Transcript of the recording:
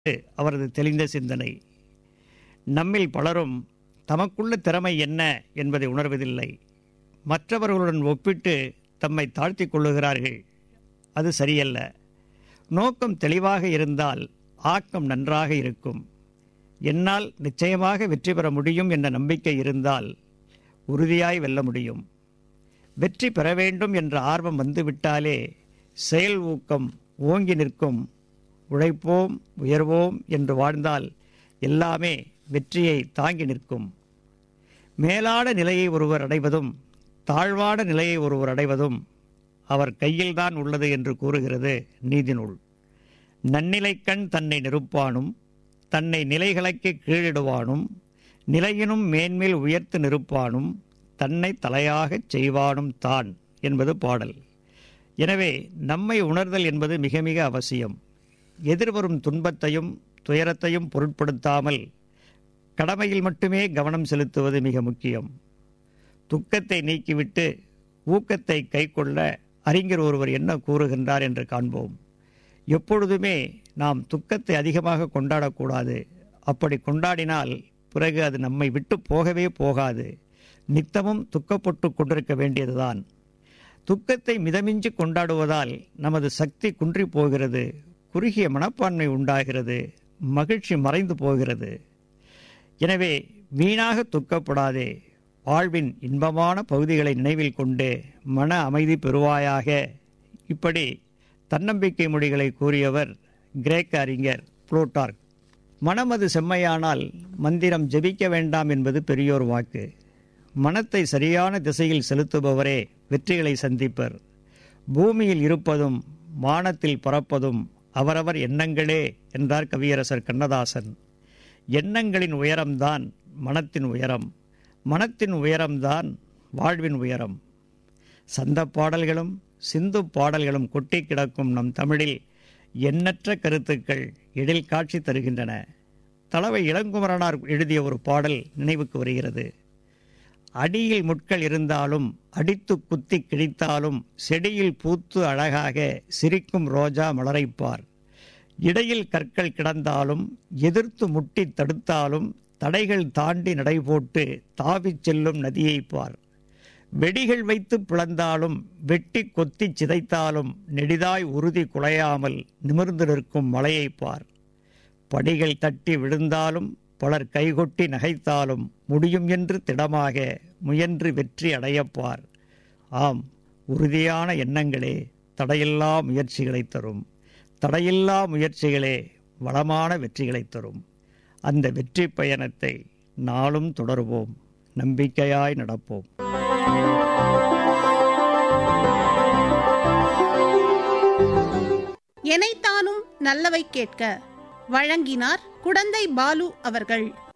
அவரது தெளிந்த சிந்தனை நம்மில் பலரும் தமக்குள்ள திறமை என்ன என்பதை உணர்வதில்லை மற்றவர்களுடன் ஒப்பிட்டு தம்மை தாழ்த்திக் கொள்ளுகிறார்கள் அது சரியல்ல நோக்கம் தெளிவாக இருந்தால் ஆக்கம் நன்றாக இருக்கும் என்னால் நிச்சயமாக வெற்றி பெற முடியும் என்ற நம்பிக்கை இருந்தால் உறுதியாய் வெல்ல முடியும் வெற்றி பெற வேண்டும் என்ற ஆர்வம் வந்துவிட்டாலே செயல் ஊக்கம் ஓங்கி நிற்கும் உழைப்போம் உயர்வோம் என்று வாழ்ந்தால் எல்லாமே வெற்றியை தாங்கி நிற்கும் மேலான நிலையை ஒருவர் அடைவதும் தாழ்வான நிலையை ஒருவர் அடைவதும் அவர் கையில்தான் உள்ளது என்று கூறுகிறது நீதிநூல் நன்னிலைக்கண் தன்னை நிறுப்பானும் தன்னை நிலைகளுக்கு கீழிடுவானும் நிலையினும் மேன்மேல் உயர்த்து நிறுப்பானும் தன்னை தலையாகச் செய்வானும் தான் என்பது பாடல் எனவே நம்மை உணர்தல் என்பது மிக மிக அவசியம் எதிர்வரும் துன்பத்தையும் துயரத்தையும் பொருட்படுத்தாமல் கடமையில் மட்டுமே கவனம் செலுத்துவது மிக முக்கியம் துக்கத்தை நீக்கிவிட்டு ஊக்கத்தை கைக்கொள்ள அறிஞர் ஒருவர் என்ன கூறுகின்றார் என்று காண்போம் எப்பொழுதுமே நாம் துக்கத்தை அதிகமாக கொண்டாடக்கூடாது அப்படி கொண்டாடினால் பிறகு அது நம்மை விட்டு போகவே போகாது நித்தமும் துக்கப்பட்டு கொண்டிருக்க வேண்டியதுதான் துக்கத்தை மிதமிஞ்சி கொண்டாடுவதால் நமது சக்தி குன்றி போகிறது குறுகிய மனப்பான்மை உண்டாகிறது மகிழ்ச்சி மறைந்து போகிறது எனவே வீணாக துக்கப்படாதே வாழ்வின் இன்பமான பகுதிகளை நினைவில் கொண்டு மன அமைதி பெறுவாயாக இப்படி தன்னம்பிக்கை மொழிகளை கூறியவர் கிரேக்க அறிஞர் புளூட்டார்க் மனமது செம்மையானால் மந்திரம் ஜெபிக்க வேண்டாம் என்பது பெரியோர் வாக்கு மனத்தை சரியான திசையில் செலுத்துபவரே வெற்றிகளை சந்திப்பர் பூமியில் இருப்பதும் வானத்தில் பறப்பதும் அவரவர் எண்ணங்களே என்றார் கவியரசர் கண்ணதாசன் எண்ணங்களின் உயரம்தான் மனத்தின் உயரம் மனத்தின் உயரம்தான் வாழ்வின் உயரம் சந்த பாடல்களும் சிந்து பாடல்களும் கொட்டி கிடக்கும் நம் தமிழில் எண்ணற்ற கருத்துக்கள் எழில் காட்சி தருகின்றன தளவை இளங்குமரனார் எழுதிய ஒரு பாடல் நினைவுக்கு வருகிறது அடியில் முட்கள் இருந்தாலும் அடித்து குத்தி கிழித்தாலும் செடியில் பூத்து அழகாக சிரிக்கும் ரோஜா மலரைப்பார் இடையில் கற்கள் கிடந்தாலும் எதிர்த்து முட்டி தடுத்தாலும் தடைகள் தாண்டி நடைபோட்டு தாவிச் செல்லும் நதியைப் பார் வெடிகள் வைத்து பிளந்தாலும் வெட்டி கொத்தி சிதைத்தாலும் நெடிதாய் உறுதி குலையாமல் நிமிர்ந்து நிற்கும் மலையைப் பார் படிகள் தட்டி விழுந்தாலும் பலர் கைகொட்டி நகைத்தாலும் முடியும் என்று திடமாக முயன்று வெற்றி அடையப்பார் ஆம் உறுதியான எண்ணங்களே தடையில்லா முயற்சிகளை தரும் தடையில்லா முயற்சிகளே வளமான வெற்றிகளை தரும் அந்த வெற்றி பயணத்தை நாளும் தொடருவோம் நம்பிக்கையாய் நடப்போம் எனைத்தானும் நல்லவை கேட்க வழங்கினார் குடந்தை பாலு அவர்கள்